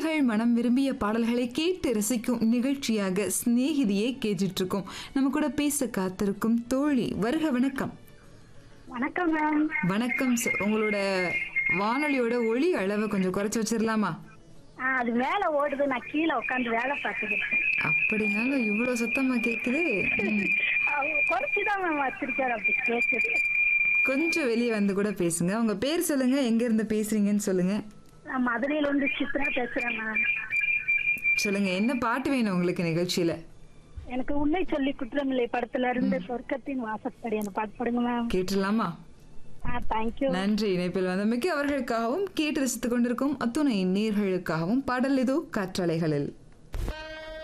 நேர்கள் மனம் விரும்பிய பாடல்களை கேட்டு ரசிக்கும் நிகழ்ச்சியாக சிநேகிதியை கேட்டுட்டு இருக்கோம் நம்ம கூட பேச காத்திருக்கும் தோழி வருக வணக்கம் வணக்கம் மேம் வணக்கம் சார் உங்களோட வானொலியோட ஒளி அளவை கொஞ்சம் குறைச்சி வச்சிடலாமா ஆ அது மேல ஓடுது நான் கீழே உட்காந்து வேலை பார்த்துக்கிட்டேன் அப்படினாலும் இவ்வளோ சத்தமா கேக்குது ம். குறைச்சிதான் மேம் வச்சிருக்காரு அப்படி கேட்குது கொஞ்சம் வெளியே வந்து கூட பேசுங்க உங்க பேர் சொல்லுங்க எங்க இருந்து பேசுறீங்கன்னு சொல்லுங்க நான் மதுரையில இருந்து சித்ரா பேசுறேன் மேம் சொல்லுங்க என்ன பாட்டு வேணும் உங்களுக்கு நிகழ்ச்சியில எனக்கு உன்னை சொல்லி குற்றமில்லை படத்துல இருந்து சொர்க்கத்தின் வாசப்படி அந்த பாட்டு பாடுங்க மேம் கேட்டுடலாமா ஆ தேங்க்யூ நன்றி இணைப்பில் வந்தமைக்கு அவர்களுக்காகவும் கேட்டு ரசித்துக் கொண்டிருக்கும் அத்துணை நீர்களுக்காகவும் பாடல் இதோ காற்றலைகளில்